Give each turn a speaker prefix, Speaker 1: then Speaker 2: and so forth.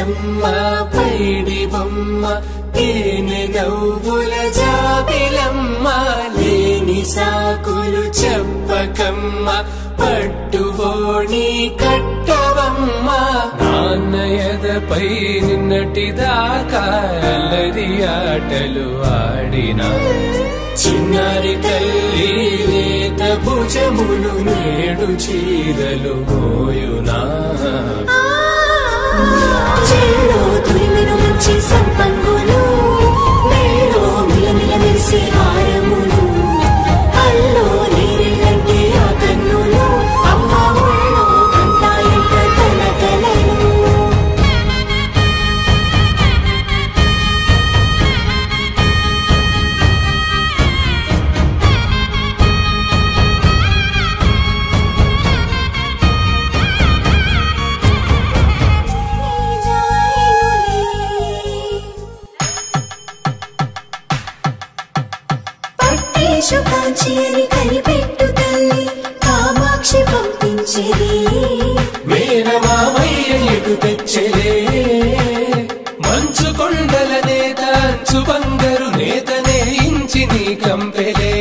Speaker 1: బుజ్జమ్మ పైడి బొమ్మ తేనె నవ్వుల జాబిలమ్మ లేని సాకులు చెప్పకమ్మ పట్టువోణి కట్టవమ్మ నాన్నయదపై నిన్నటిదాకా అల్లరి ఆటలు ఆడినా చిన్నారి తల్లి లేత భుజములు నేడు చీరలు మోయునా
Speaker 2: చెల్లో తురిమెను మంచి సంపంగులు మెల్లో మిలమిల మెరిసే హారములు అల్లో నీరెళ్ళంటి ఆ కన్నులు అమ్మ ఒళ్ళో కంటాయంట తన కలలు పట్టేశు కాంచి అని కనిపెట్టు తల్లి కామాక్షి పంపించేది
Speaker 1: మేనమామయ్య ఎటు తెచ్చలే మంచు కొండల నేత అంచు బంగారు నేతనే ఇంచి నీ కంపెలే